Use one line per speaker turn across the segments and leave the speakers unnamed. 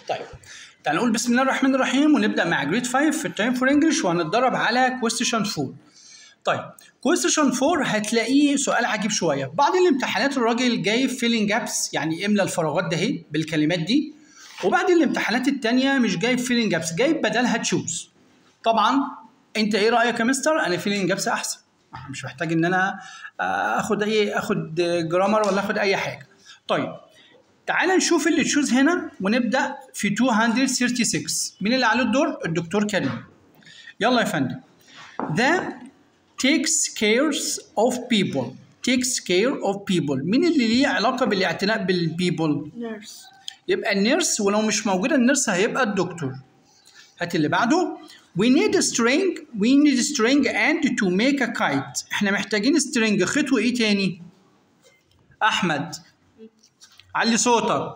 طيب تعال نقول بسم الله الرحمن الرحيم ونبدا مع جريد 5 في التايم فور انجلش وهنتدرب على كويستشن 4 طيب كويستشن 4 هتلاقيه سؤال عجيب شويه بعض الامتحانات الراجل جايب فيلينج جابس يعني املى الفراغات ده اهي بالكلمات دي وبعد الامتحانات التانية مش جايب فيلينج جابس جايب بدلها تشوز طبعا انت ايه رايك يا مستر انا فيلينج جابس احسن مش محتاج ان انا اخد اي اخد جرامر ولا اخد اي حاجه طيب تعال نشوف اللي تشوز هنا ونبدا في 236 مين اللي عليه الدور الدكتور كريم يلا يا فندم ده takes cares of people takes care of people مين اللي ليه علاقه بالاعتناء بالبيبل
نيرس
يبقى النيرس ولو مش موجوده النيرس هيبقى الدكتور هات اللي بعده we need a string we need a string and to make a kite احنا محتاجين string خيط وايه تاني احمد علي صوتك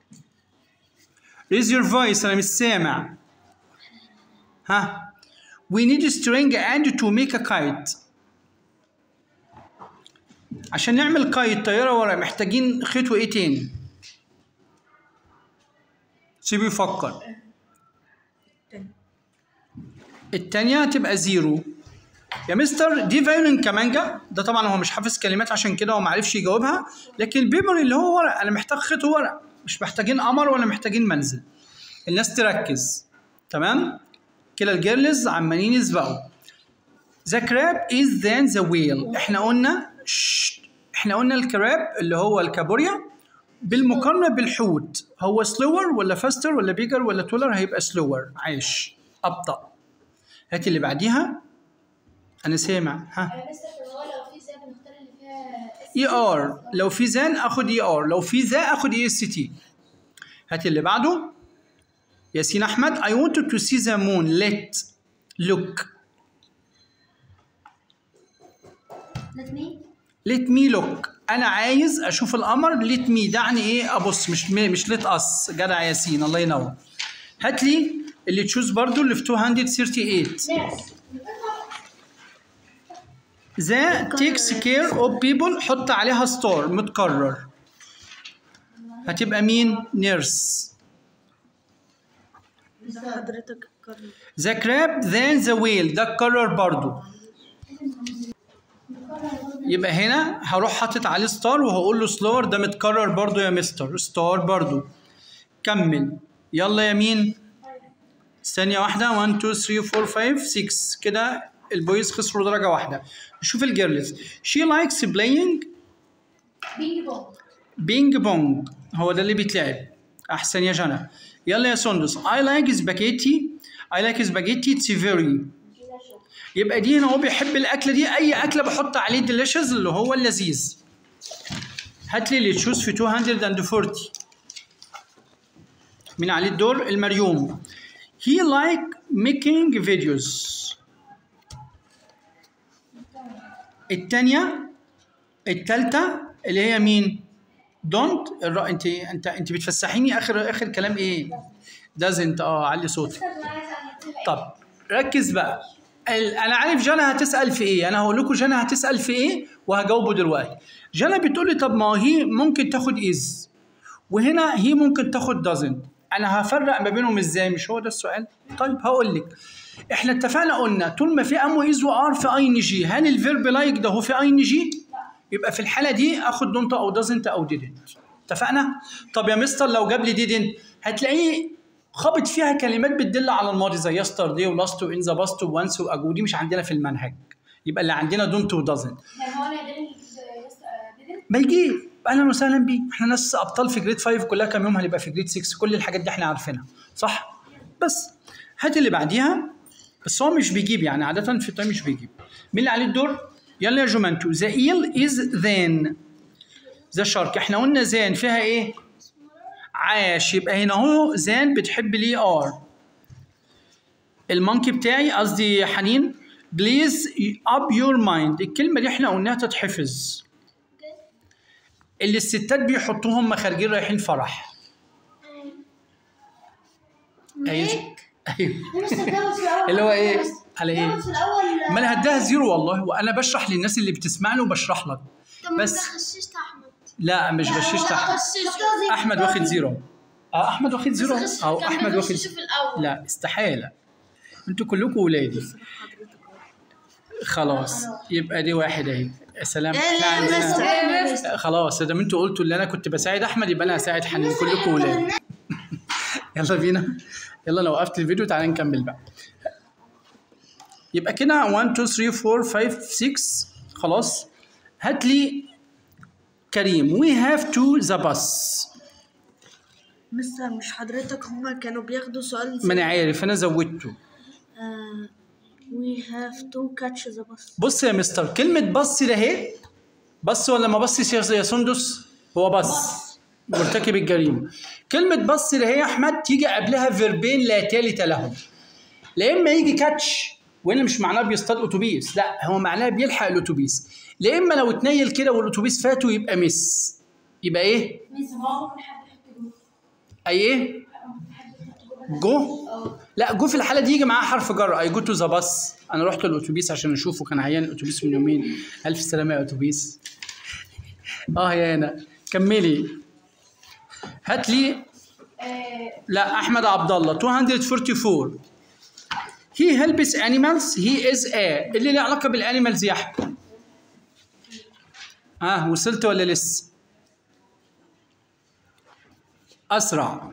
raise your voice انا مش سامع ها we need a string and to make a kite عشان نعمل كايت طيارة ورا محتاجين خيط وايه تاني سيبه يفكر التانية هتبقى زيرو يا مستر دي فايولين كمانجا ده طبعا هو مش حافظ كلمات عشان كده هو معرفش يجاوبها لكن البيبر اللي هو ورق انا محتاج خيط ورق مش محتاجين قمر ولا محتاجين منزل الناس تركز تمام كده الجيرلز عمالين يسبقوا The crab is then the whale احنا قلنا شت. احنا قلنا الكراب اللي هو الكابوريا بالمقارنة بالحوت هو سلور ولا فاستر ولا بيجر ولا تولر هيبقى سلور عايش أبطأ هات اللي بعديها أنا سامع ها
بس هو لو في زي بنختار اللي فيها
اي ار لو في زان اخد اي ار لو في ذا اخد اي اس تي هات اللي بعده ياسين احمد I wanted to see the moon let look
let me
let me look انا عايز اشوف القمر let me دعني ايه ابص مش مش let us جدع ياسين الله ينور هات لي اللي تشوز برضو اللي في 238
nurse
ذا takes care of people حط عليها ستار متكرر هتبقى مين نيرس
حضرتك قرر
ذا كراب ذان ذا ويل ده اتكرر برضو يبقى هنا هروح حاطط عليه ستار وهقول له سلور ده متكرر برضو يا مستر ستار برضو كمل يلا يا مين ثانية واحدة 1 2 3 4 5 6 كده البويز خسروا درجة واحدة نشوف الجيرلز she likes playing
بينج بونج
بينج بونج هو ده اللي بيتلعب احسن يا جنى يلا يا سندس I like spaghetti I like spaghetti it's very يبقى دي هنا هو بيحب الاكله دي اي اكله بحط عليه delicious اللي هو اللذيذ هات لي اللي تشوز في 240 مين عليه الدور المريوم he like making videos التانية التالتة اللي هي مين؟ دونت الر... انت انت انت بتفسحيني اخر اخر كلام ايه؟ doesn't اه علي صوتي طب ركز بقى ال- انا عارف جانا هتسال في ايه انا هقول لكم جانا هتسال في ايه وهجاوبه دلوقتي جانا بتقول لي طب ما هي ممكن تاخد از وهنا هي ممكن تاخد doesn't انا هفرق ما بينهم ازاي مش هو ده السؤال طيب هقول لك احنا اتفقنا قلنا طول ما في ام واز وار في اي ان جي هل الفيرب لايك ده هو في اي ان جي يبقى في الحاله دي اخد دونت او doesn't او didn't اتفقنا طب يا مستر لو جاب لي didn't هتلاقيه خابط فيها كلمات بتدل على الماضي زي yesterday ولاست وان ذا باست وانس واجو دي مش عندنا في المنهج يبقى اللي عندنا دونت ودازنت
يعني هو انا didn't didn't
ما يجي اهلا وسهلا بيه احنا ناس ابطال في جريد 5 كلها كام يوم هنبقى في جريد 6 كل الحاجات دي احنا عارفينها صح بس هات اللي بعديها بس هو مش بيجيب يعني عاده في التايم مش بيجيب مين اللي عليه الدور يلا يا جومانتو ذا ايل از ذان ذا شارك احنا قلنا ذان فيها ايه عاش يبقى هنا اهو ذان بتحب ليه ار المونكي بتاعي قصدي حنين بليز اب يور مايند الكلمه دي احنا قلناها تتحفظ اللي الستات بيحطوهم هم خارجين رايحين فرح ايوه ايوه اللي هو ايه على ايه
في الاول
ما انا هديها زيرو والله وانا بشرح للناس اللي بتسمعني وبشرح لك
طب ما
بس-
انت غششت احمد
لا مش غششت احمد احمد واخد زيرو اه احمد واخد زيرو
بس
او
كان
احمد
بيغش
واخد
في الاول
لا استحاله انتوا كلكم ولادي خلاص يبقى دي واحد اهي يا سلام إحنا عندنا- خلاص ده انتوا قلتوا اللي انا كنت بساعد احمد يبقى انا هساعد حنين كلكم ولاد يلا بينا يلا لو وقفت الفيديو تعالى نكمل بقى يبقى كده 1 2 3 4 5 6 خلاص هات لي كريم we have to the bus
مستر مش حضرتك هما كانوا بياخدوا سؤال
ما انا عارف انا زودته
آه we have to catch the bus
بص يا مستر كلمة بص ده اهي بص ولا ما بصش يا يا سندس هو بص مرتكب الجريمة كلمة بص ده هي يا أحمد تيجي قبلها فيربين لا ثالث لهم لا إما يجي كاتش وهنا مش معناه بيصطاد أتوبيس لا هو معناه بيلحق الأتوبيس لا إما لو اتنيل كده والأتوبيس فاته يبقى مس يبقى إيه؟
ميس هو ممكن حد يحط جوه
أي إيه؟ جو لا جو في الحاله دي يجي معاه حرف جر اي جو تو ذا باص انا رحت الاتوبيس عشان اشوفه كان عيان الاتوبيس من يومين الف سلامه يا اتوبيس اه يا هنا كملي هات لي
آه،
لا احمد عبد الله 244 he helps animals he is a اللي له علاقه بالانيمالز يا احمد اه وصلت ولا لسه اسرع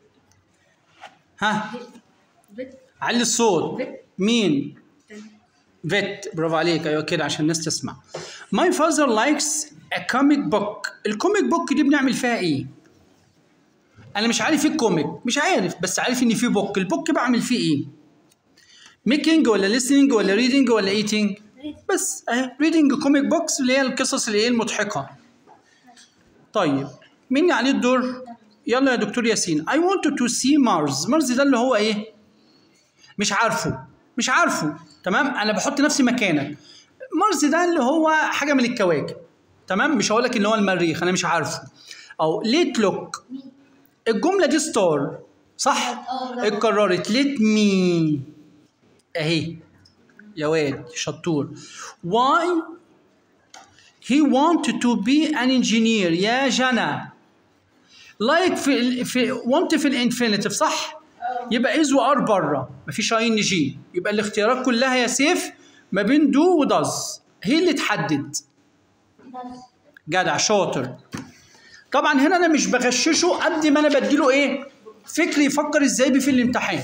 ها علي الصوت مين فيت برافو عليك ايوه كده عشان الناس تسمع My father likes a comic book الكوميك بوك دي بنعمل فيها ايه انا مش عارف ايه الكوميك مش عارف بس عارف ان في بوك البوك بعمل فيه ايه ميكينج ولا listening ولا ريدنج ولا ايتنج بس اهي ريدنج كوميك بوكس اللي هي القصص اللي هي المضحكه طيب مين عليه الدور يلا يا دكتور ياسين I want to see Mars مارس ده اللي هو ايه مش عارفه مش عارفه تمام انا بحط نفسي مكانك مارس ده اللي هو حاجه من الكواكب تمام مش هقول لك اللي هو المريخ انا مش عارفه او ليت لوك الجمله دي ستار صح اتكررت ليت مي اهي يا واد شطور why he wanted to be an engineer يا جنى لايك في ال- في want في الانفينيتيف صح يبقى از وار بره مفيش اي ان جي يبقى الاختيارات كلها يا سيف ما بين دو وداز هي اللي تحدد جدع شاطر طبعا هنا انا مش بغششه قد ما انا بديله ايه فكر يفكر ازاي بيه في الامتحان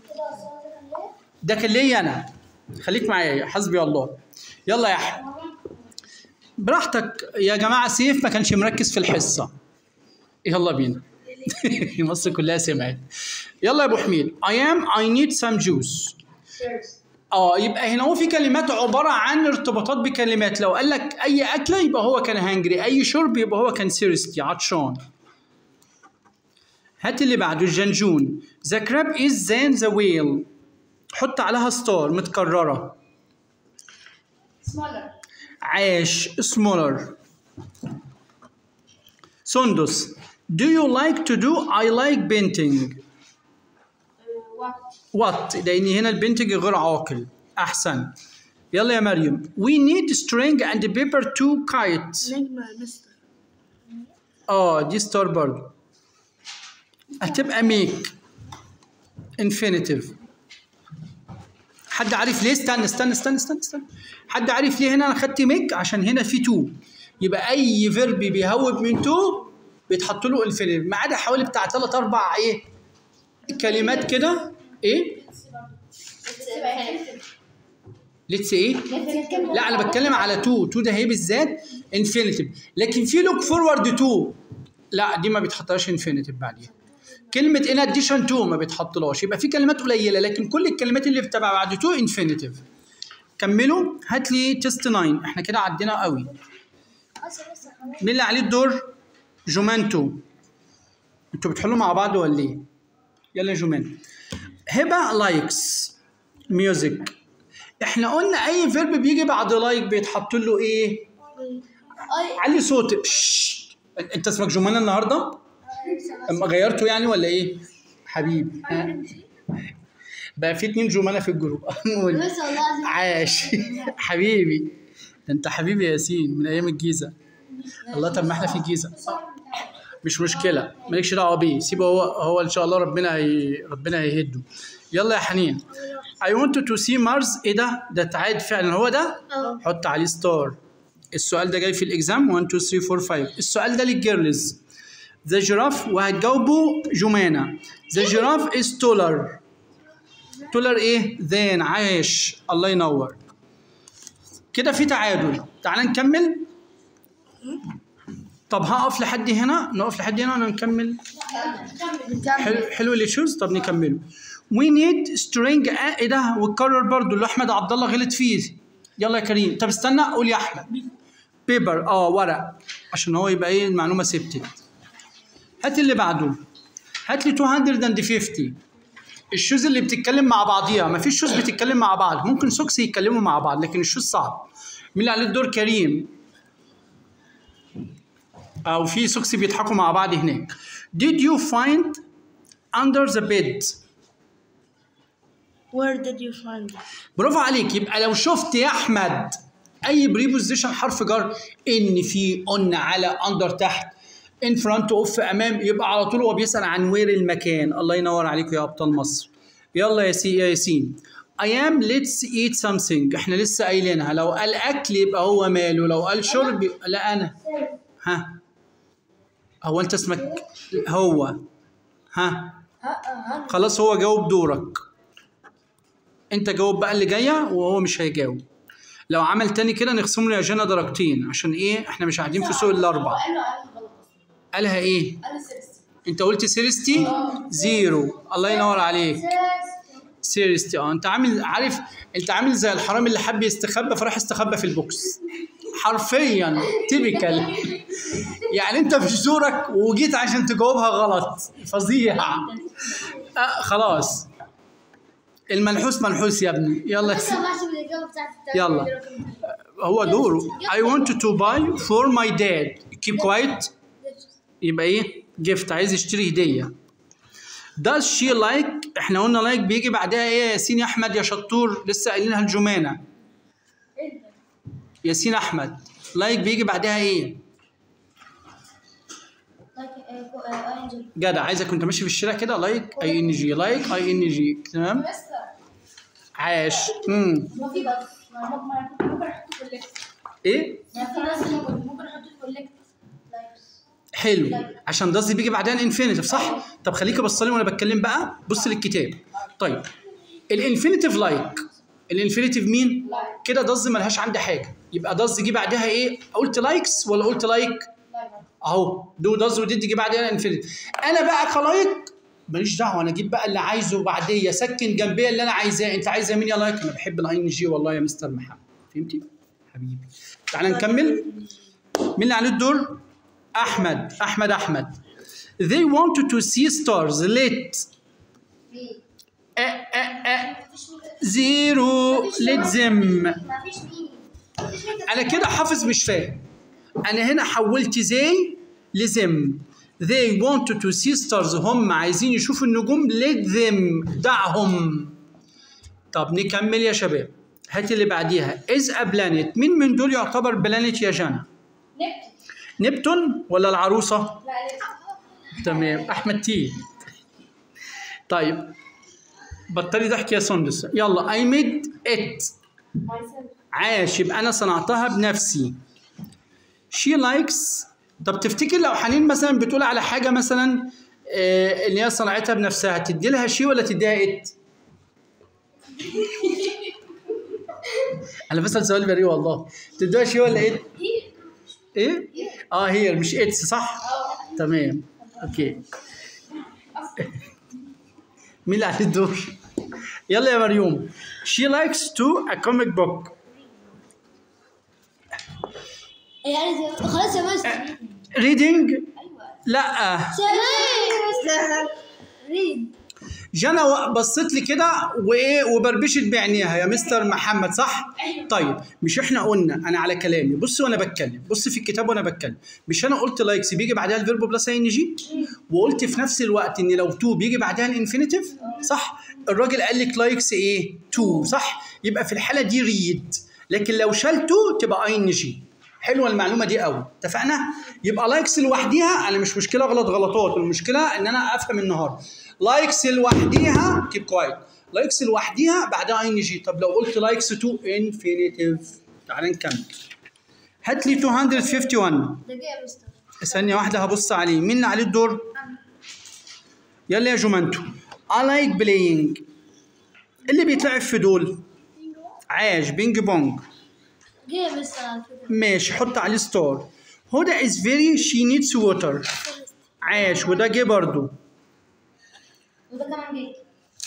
ده كان ليا انا خليك معايا حسبي الله يلا يا احمد براحتك يا جماعه سيف ما كانش مركز في الحصه يلا بينا مصر كلها سمعت يلا يا ابو حميد I am I need some juice اه يبقى هنا هو في كلمات عباره عن ارتباطات بكلمات لو قال لك اي اكله يبقى هو كان هانجري اي شرب يبقى هو كان سيرستي عطشان هات اللي بعده الجنجون the crab is than the whale حط عليها ستار متكرره
سمولر
عاش smaller سندس do you like to do I like painting
وات
what لان هنا البنتج غير عاقل احسن يلا يا مريم we need string and paper to kite
نجمة يا مستر
اه دي ستار برضه هتبقى ميك انفينيتيف حد عارف ليه استنى استنى استنى استنى استنى حد عارف ليه هنا انا خدت ميك عشان هنا في تو يبقى اي فيرب بيهوب من تو بيتحط له انفينيتيف ما عدا حوالي بتاع ثلاث اربع ايه كلمات كده ايه ليتس ايه لا انا بتكلم على تو تو ده هي بالذات انفينيتيف لكن في لوك فورورد تو لا دي ما بيتحطهاش انفينيتيف بعديها كلمة ان اديشن تو ما بيتحطلهاش يبقى في كلمات قليلة لكن كل الكلمات اللي بتبقى بعد تو انفينيتيف كملوا هات لي تيست 9 احنا كده عدينا قوي مين اللي عليه الدور؟ جومانتو انتوا بتحلوا مع بعض ولا ايه؟ يلا يا جومان هبه لايكس ميوزك احنا قلنا اي فيرب بيجي بعد لايك بيتحط له ايه؟
اي
علي صوتك ششش. انت اسمك جمانه النهارده؟ اما غيرته يعني ولا ايه؟ حبيبي ها؟ بقى في اتنين جمانه في الجروب قول.
بس والله العظيم
عاش حبيبي ده انت حبيبي يا ياسين من ايام الجيزه الله طب ما احنا في الجيزه مش مشكله مالكش دعوه بيه سيبه هو هو ان شاء الله ربنا هي ربنا هيهده يلا يا حنين I want to see Mars ايه ده؟ ده تعاد فعلا هو ده؟
اه
حط عليه ستار السؤال ده جاي في الاكزام 1 2 3 4 5 السؤال ده للجيرلز ذا جيراف وهتجاوبوا جمانه ذا جيراف از تولر تولر ايه ذان عاش الله ينور كده في تعادل تعال نكمل طب هقف لحد هنا نقف لحد هنا ولا نكمل حلو حلو اللي تشوز طب نكمله وي نيد سترينج ايه ده واتكرر برضو اللي احمد عبد الله غلط فيه يلا يا كريم طب استنى قول يا احمد بيبر اه ورق عشان هو يبقى ايه المعلومه ثبتت هات اللي بعده هات لي 250 الشوز اللي بتتكلم مع بعضيها ما فيش شوز بتتكلم مع بعض ممكن سوكس يتكلموا مع بعض لكن الشوز صعب مين اللي عليه الدور كريم او في سوكس بيضحكوا مع بعض هناك did you find under the bed
Where did you find it?
برافو عليك يبقى لو شفت يا احمد اي بريبوزيشن حرف جر ان في اون على اندر تحت ان فرونت اوف امام يبقى على طول هو بيسال عن وير المكان الله ينور عليكم يا ابطال مصر يلا يا سي يا ياسين I am let's eat something احنا لسه قايلينها لو قال اكل يبقى هو ماله لو قال شرب يبقى لا انا ها هو انت اسمك هو ها خلاص هو جاوب دورك انت جاوب بقى اللي جايه وهو مش هيجاوب لو عمل تاني كده نخصم له يا جنى درجتين عشان ايه احنا مش قاعدين في سوق الاربع
قال له قال غلط اصلا
قالها ايه
قال له سيرس
انت قلت سيرستي زيرو الله ينور عليك سيرستي اه انت عامل عارف انت عامل زي الحرامي اللي حب يستخبى فراح استخبى في البوكس حرفيا تيبيكال يعني انت في زورك وجيت عشان تجاوبها غلط فظيع آه خلاص المنحوس منحوس يا ابني يلا يا سيدي.
بحسب الاجابه بتاعت
يلا. هو دوره I want to buy for my dad keep quiet يبقى ايه gift عايز يشتري هدية does she like احنا قلنا like بيجي بعدها ايه يا ياسين يا احمد يا شطور لسه قايلينها الجمانة ياسين احمد like بيجي بعدها ايه جدع عايزك كنت ماشي في الشارع كده لايك اي ان جي لايك اي ان جي تمام عاش امم
ما في بس ما ما- ما كنت ممكن احطه في الليست
ايه
يعني في ناس اللي كنت ممكن احطه في الليست
حلو عشان ده بيجي بعدها الانفينيتيف صح طب خليك بص لي وانا بتكلم بقى بص للكتاب طيب الانفينيتيف لايك الانفينيتيف مين كده دز ملهاش عندي حاجه يبقى دز جه بعدها ايه قلت لايكس ولا قلت لايك اهو دو دز ودي تيجي بعدها الانفينيتيف انا بقى كلايك ماليش دعوه انا اجيب بقى اللي عايزه بعديه سكن جنبيه اللي انا عايزاه انت عايزه مين يا لايك انا بحب الاي ان جي والله يا مستر محمد فهمتي حبيبي تعالى نكمل مين اللي عليه الدور احمد احمد احمد they wanted to see stars let أه أه أه زيرو let them
ما فيش مين
انا كده حافظ مش فاهم انا هنا حولت زي لزم they wanted to see stars هم عايزين يشوفوا النجوم let them دعهم طب نكمل يا شباب هات اللي بعديها is a planet مين من دول يعتبر بلانت يا جنى
نبت
نبتون ولا العروسه
لا لسه
تمام احمد تي طيب بطلي ضحك يا سندس يلا I made it
myself
عاش يبقى انا صنعتها بنفسي she likes طب تفتكر لو حنين مثلا بتقول على حاجه مثلا آه اللي هي صنعتها بنفسها تدي لها شي ولا تديها ات انا بسال سؤال بريء والله تديها شي ولا ات ايه اه هي مش اتس صح تمام اوكي مين اللي عليه الدور يلا يا مريوم she likes to a comic book
يعني خلاص يا مستر
reading
ايوه
لا
سيرس ريد
جنى بصت لي كده وايه وبربشت بعينيها يا مستر محمد صح؟
أيوة.
طيب مش احنا قلنا انا على كلامي بص وانا بتكلم بص في الكتاب وانا بتكلم مش انا قلت لايكس بيجي بعدها الفيرب بلس ان جي وقلت في نفس الوقت ان لو تو بيجي بعدها الانفينيتيف صح؟ الراجل قال لك لايكس ايه؟ تو صح؟ يبقى في الحاله دي ريد لكن لو شال تو تبقى اي ان جي حلوه المعلومه دي قوي اتفقنا؟ يبقى لايكس لوحديها انا مش مشكله غلط غلطات المشكله ان انا افهم النهارده لايكس لوحديها كيب كوايت لايكس لوحديها بعدها اي ان جي طب لو قلت لايكس تو انفينيتيف تعال نكمل هات لي 251
ده جاي يا مستر
ثانية واحدة هبص عليه مين اللي عليه الدور؟ يلا يا جومانتو I like playing اللي بيتلعب في دول عاش بينج بونج
جاي يا مستر على فكرة
ماشي حط عليه ستار هدى is very she needs water عاش وده جه برضو
وده كمان جاي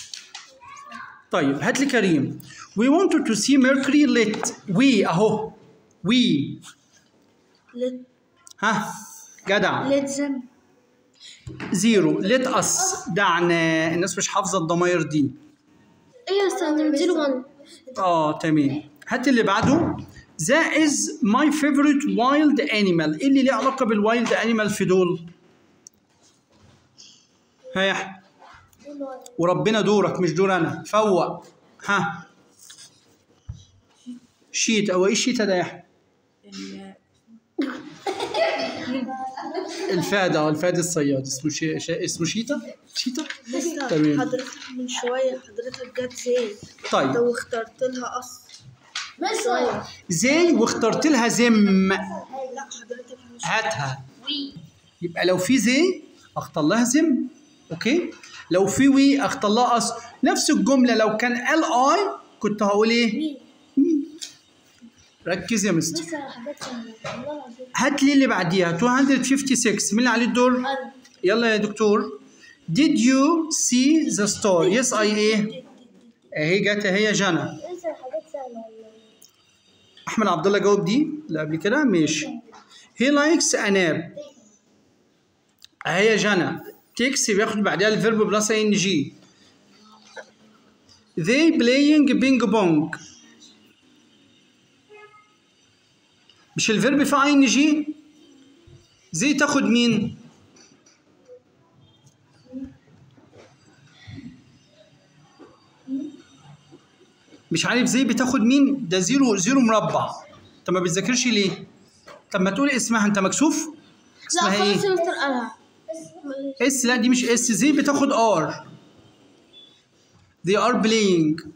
طيب هات لي كريم we wanted to see mercury lit we اهو we
لت
ها جدع
لتزم
زيرو let us دعنا الناس مش حافظة الضماير دي
ايه يا مستر زيرو 1
اه تمام هات اللي بعده That is my favorite wild animal ايه اللي ليه علاقة بالوايلد animal في دول؟ ها يا أحمد. وربنا دورك مش دور انا فوق ها شيت او ايه الشيتا ده يا احمد؟ الفاد اه الفاد الصياد اسمه شي... شي... اسمه شيتا؟ شيتا؟
لسه
تمام.
حضرتك من شوية حضرتك جت زي
طيب
لو اخترت لها قص
مستر
زي واخترت لها زم
لا حضرتك مش
هاتها
وي
يبقى لو في زي اختار لها زم اوكي لو في وي اختار لها اصل نفس الجمله لو كان ال اي كنت هقول ايه ركز يا مستر
مستر حاجات سهلة والله العظيم
هات لي اللي بعديها 256 مين اللي عليه الدور
أنا
يلا يا دكتور did you see the star yes I ايه اهي جت اهي جنى
مستر حاجات سهلة والله
احمد عبد الله جاوب دي اللي قبل كده ماشي he likes a nap اهي يا جنى تيكس بياخد بعدها الفيرب بلس ان جي they playing ping pong مش الفيرب في ان جي زي تاخد مين مش عارف زي بتاخد مين ده زيرو زيرو مربع انت ما بتذاكرش ليه طب ما تقول اسمها انت مكسوف
لا
اسمها
خلاص
ايه
يا مستر أنا
اس لا دي مش اس زي بتاخد ار they are playing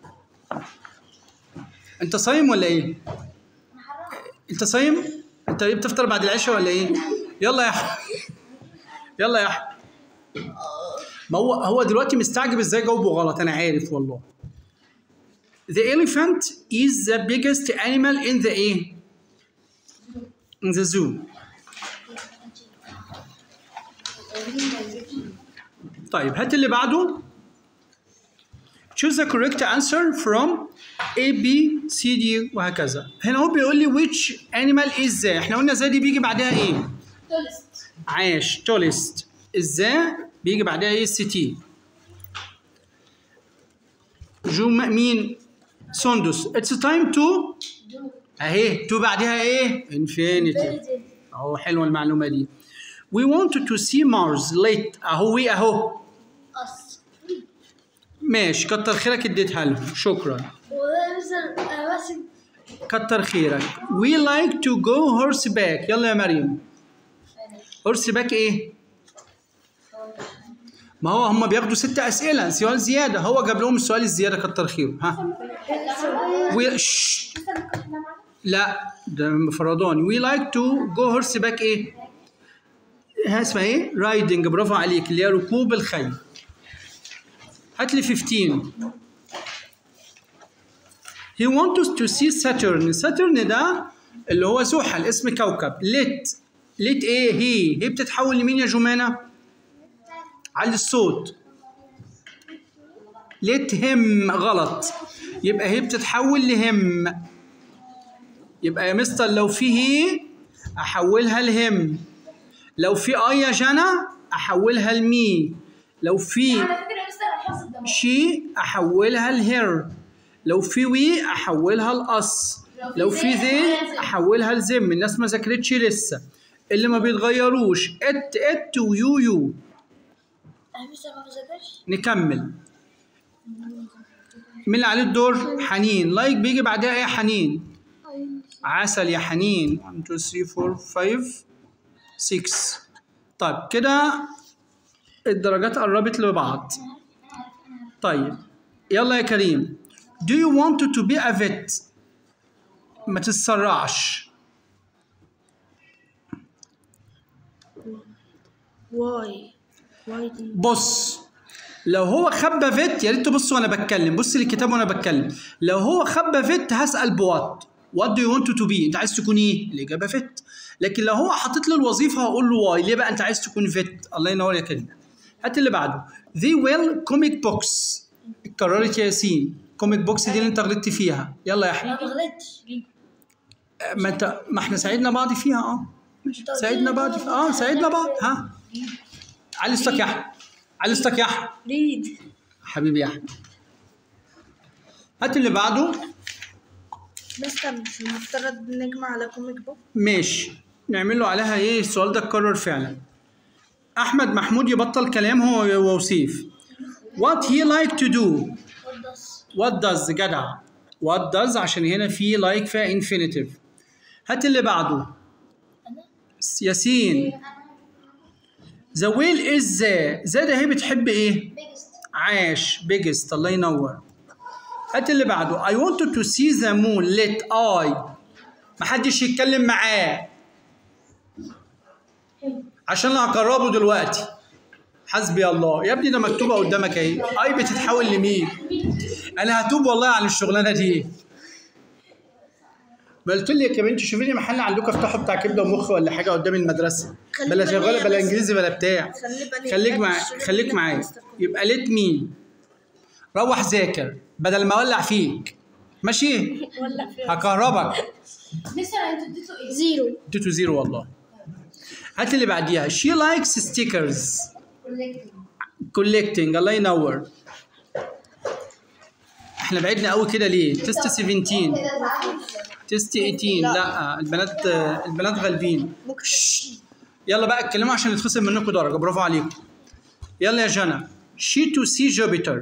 انت صايم ولا ايه انت صايم انت ايه بتفطر بعد العشاء ولا ايه يلا يا احمد يلا يا احمد ما هو هو دلوقتي مستعجب ازاي جاوبه غلط انا عارف والله The elephant is the biggest animal in the ايه in the zoo طيب هات اللي بعده choose the correct answer from A B C D وهكذا هنا هو بيقول لي which animal is the احنا قلنا ذا دي بيجي بعدها ايه
تولست
عاش تولست الذا بيجي بعدها ايه السي تي جو م- مين سندس اتس تايم تو اهي تو بعدها ايه انفينيتي اهو حلوه المعلومه دي We wanted to see Mars late اهو وي اهو
أص
ماشي كتر خيرك اديتها لهم شكرا
وده مستر أنا بس
كتر خيرك We like to go horseback يلا يا مريم horseback ايه؟ ما هو هم بياخدوا ست أسئلة سؤال زيادة هو جاب لهم السؤال الزيادة كتر خيره ها و... شش. لا ده فرضاني We like to go horseback ايه؟ ها اسمها ايه؟ رايدنج برافو عليك اللي هي ركوب الخيل هات لي 15 He wants to see Saturn Saturn ده اللي هو زحل اسم كوكب ليت ليت ايه هي هي بتتحول لمين يا جمانة على الصوت ليت هم غلط يبقى هي بتتحول لهم يبقى يا مستر لو في هي احولها لهم لو في اي يا جنى احولها لمي لو في
على فكرة يا مستر أنا حافظ الدمار
شي احولها لهير لو في وي احولها لاس لو في ذي احولها لزم الناس ما ذاكرتش لسه اللي ما بيتغيروش ات ات ويو يو
أنا مستر ما بذاكرش
نكمل مين اللي عليه الدور حنين لايك بيجي بعدها ايه يا حنين عسل يا حنين 1 2 3 4 5 6 طيب كده الدرجات قربت لبعض طيب يلا يا كريم do you want to be a vet ما تتسرعش
واي واي دي
بص لو هو خبى فيت يا ريت تبص وانا بتكلم بص للكتاب وانا بتكلم لو هو خبى فيت هسال بوات وات دو يو ونت تو بي انت عايز تكون ايه الاجابه فيت لكن لو هو حاطط لي الوظيفه هقول له واي ليه بقى انت عايز تكون فيت الله ينور يا كريم هات اللي بعده ذي ويل كوميك بوكس اتكررت يا ياسين كوميك بوكس دي اللي انت غلطت فيها يلا يا احمد
ما بغلطش
ما انت ما احنا ساعدنا بعض فيها اه ماشي
انت قلت
ساعدنا
لي
بعض
إن
فيها.
أنا
اه ساعدنا بعض
قلت
ها علي استك يا احمد علي استك يا احمد
ليد
حبيبي يا احمد هات اللي بعده
مستر مش المفترض نجمع على كوميك بوك
ماشي نعمل له عليها ايه السؤال ده اتكرر فعلا احمد محمود يبطل كلام هو ووصيف what he like to do what does جدع what does عشان هنا في like فيها infinitive هات اللي بعده ياسين the whale is the the ده هي بتحب ايه عاش biggest الله ينور هات اللي بعده I wanted to see the moon let I محدش يتكلم معاه عشان انا هقربه دلوقتي حسبي الله يا ابني ده مكتوبه قدامك اهي اي بتتحول لمين انا هتوب والله عن الشغلانه دي ما قلت لي يا بنتي شوفي لي محل عندكم افتحوا بتاع كبده ومخ ولا حاجه قدام المدرسه
خلي
بلا
بالي
شغاله
يا
بلا
بس.
انجليزي بلا بتاع
خلي بالك
خليك
لا
مع
تشتري
خليك
منك
معايا
مستر كوميك.
يبقى ليت مين روح ذاكر بدل ما اولع فيك ماشي
ولا في
هكهربك
مستر انت اديته ايه؟ زيرو
اديته زيرو والله هات اللي بعديها she likes stickers collecting الله ينور احنا بعدنا قوي كده ليه تيست 17 تيست 18 لا البنات البنات غالبين
ممكن
يلا بقى اتكلموا عشان يتخصم منكم درجه برافو عليكم يلا يا جنى she to see Jupiter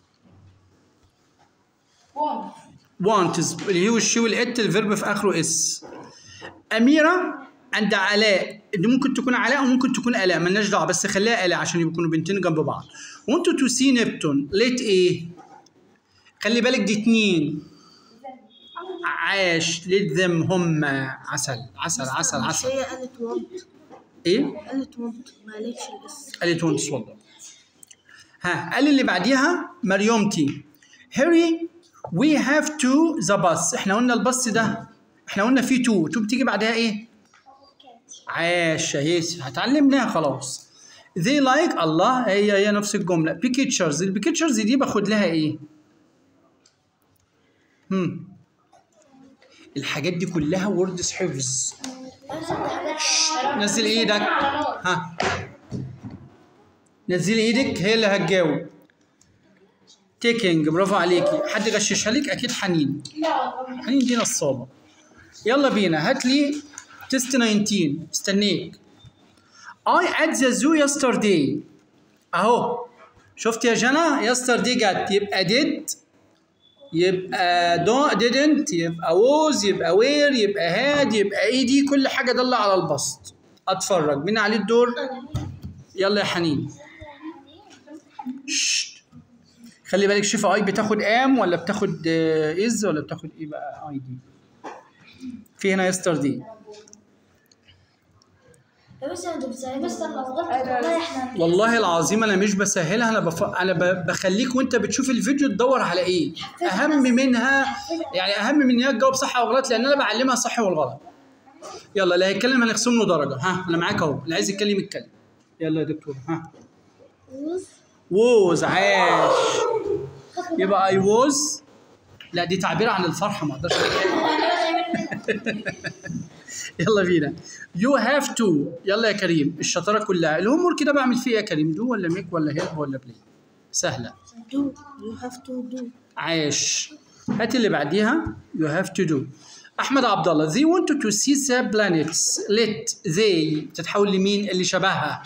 want اللي هي والشي والات الفيرب في اخره اس اميره عند علاء دي ممكن تكون علاء وممكن تكون الاء مالناش دعوه بس خليها الاء عشان يكونوا بنتين جنب بعض وانتوا تو سي نبتون ليت ايه خلي بالك دي اتنين عاش ليت ذم هم عسل عسل عسل
مش
عسل
هي قالت وانت
ايه
قالت وانت ما قالتش الاس
قالت وانت والله ها قال اللي بعديها مريومتي هاري وي هاف تو ذا باص احنا قلنا الباص ده احنا قلنا فيه تو تو بتيجي بعدها ايه عاش يا ياسر هتعلمناها خلاص they like الله هي هي نفس الجمله بيكتشرز البيكتشرز دي باخد لها ايه هم الحاجات دي كلها ووردز حفظ نزل ايدك ها نزلي ايدك هي اللي هتجاوب تيكينج برافو عليكي حد غششها لك اكيد حنين حنين دي نصابه يلا بينا هات لي تيست 19 استنيك I at the zoo yesterday اهو شفت يا جنى yesterday جت يبقى did يبقى don't didn't يبقى was يبقى where يبقى had يبقى ايه دي كل حاجه دل على البسط اتفرج مين عليه الدور يلا يا حنين ششت. خلي بالك شوف اي بتاخد ام ولا بتاخد از ولا بتاخد ايه بقى اي دي في هنا يستردي
يا مستر انت بتساعدني مستر لو غلطت والله احنا
والله العظيم انا مش بسهلها انا بف... انا ب... بخليك وانت بتشوف الفيديو تدور على ايه اهم منها يعني اهم من انها تجاوب صح او غلط لان انا بعلمها الصح والغلط يلا اللي هيتكلم هنخصم له درجه ها انا معاك اهو اللي عايز يتكلم يتكلم يلا يا دكتور ها ووز عاش يبقى اي ووز لا دي تعبير عن الفرحه ما اقدرش يلا بينا يو هاف تو يلا يا كريم الشطاره كلها الهوم ورك كده بعمل فيه ايه يا كريم دو ولا ميك ولا هيلب ولا بلاي سهله
do you have to do
عاش هات اللي بعديها you have to do احمد عبد الله they wanted to see the planets let they تتحول لمين اللي شبهها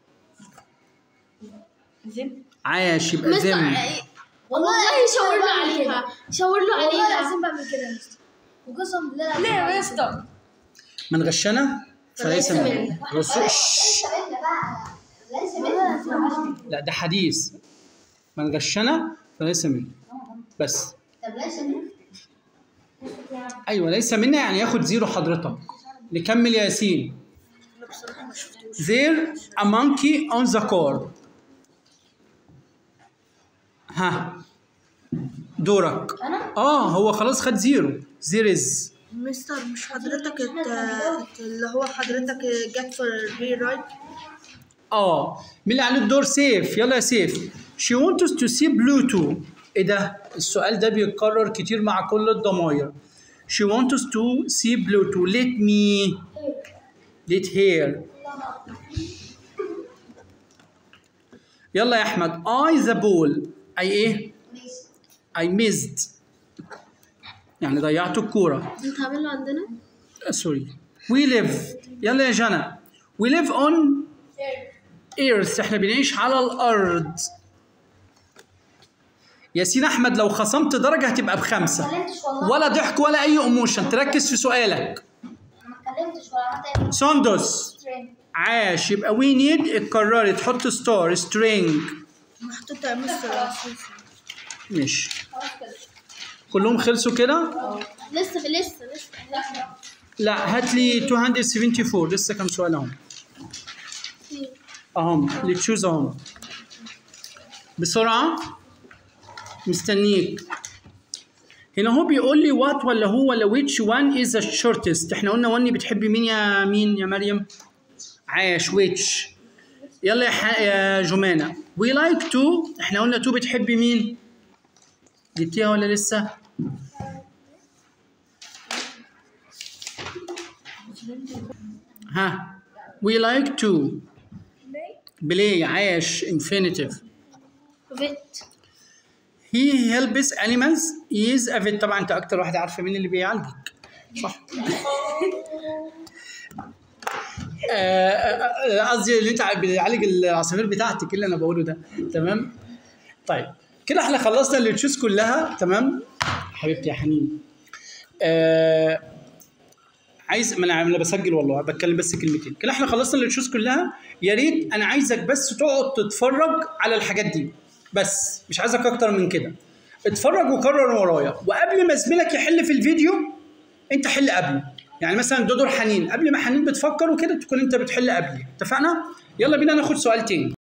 زين
عاش يبقى ذم
والله شاور له عليها شاور له عليها والله لازم بعمل كده يا مستر وقسم بالله
ليه يا مستر
من غشنا فليس مني الرسول شش.
ليس منه
لا ده حديث من غشنا فليس مني بس
طب ليس منه
ايوه ليس منا يعني ياخد زيرو حضرتك نكمل يا ياسين
انا بصراحه ما شفتوش
there a monkey on the car ها دورك
انا
اه هو خلاص خد زيرو there is
مستر مش حضرتك ات- ات- اللي هو حضرتك جت في الري رايت
اه مين اللي عليه الدور سيف يلا يا سيف she wants to see Pluto ايه ده السؤال ده بيتكرر كتير مع كل الضماير she wants to see Pluto let me let her يلا يا احمد I the ball اي ايه I missed يعني ضيعت الكوره
انت عامل له عندنا
سوري we live يلا يا جنى we live on earth احنا بنعيش على الارض ياسين احمد لو خصمت درجه هتبقى بخمسه
اتكلمتش والله
ولا ضحك ولا اي ايموشن تركز في سؤالك
انا ما اتكلمتش ولا عملت اي
سندس
ترين
عاش يبقى وي نيد اتكررت تحط ستار سترينج
محطوطه يا مستر اساسا
مش كلهم خلصوا كده
لسه في لسه لسه
لا هات لي 274 لسه كام سؤال اهم اهم اللي تشوز اهم بسرعه مستنيك هنا هو بيقول لي وات ولا هو ولا which one is the shortest احنا قلنا وني بتحبي مين يا مين يا مريم عاش which يلا يا, ح... يا جمانة we like to احنا قلنا تو بتحبي مين جبتيها ولا لسه ها we like to play عاش infinitive
فيت
he helps animals he is a vet طبعا انت اكتر واحده عارفه مين اللي بيعالجك صح آه، آه، آه، قصدي اللي انت بيعالج العصافير بتاعتك اللي انا بقوله ده تمام طيب كده احنا خلصنا اللي تشوز كلها تمام حبيبتي يا حنين آه عايز ما انا أنا بسجل والله بتكلم بس كلمتين كده احنا خلصنا اللي تشوز كلها يا ريت انا عايزك بس تقعد تتفرج على الحاجات دي بس مش عايزك اكتر من كده اتفرج وكرر ورايا وقبل ما زميلك يحل في الفيديو انت حل قبله يعني مثلا ده دور حنين قبل ما حنين بتفكر وكده تكون انت بتحل قبلي اتفقنا يلا بينا ناخد سؤال تاني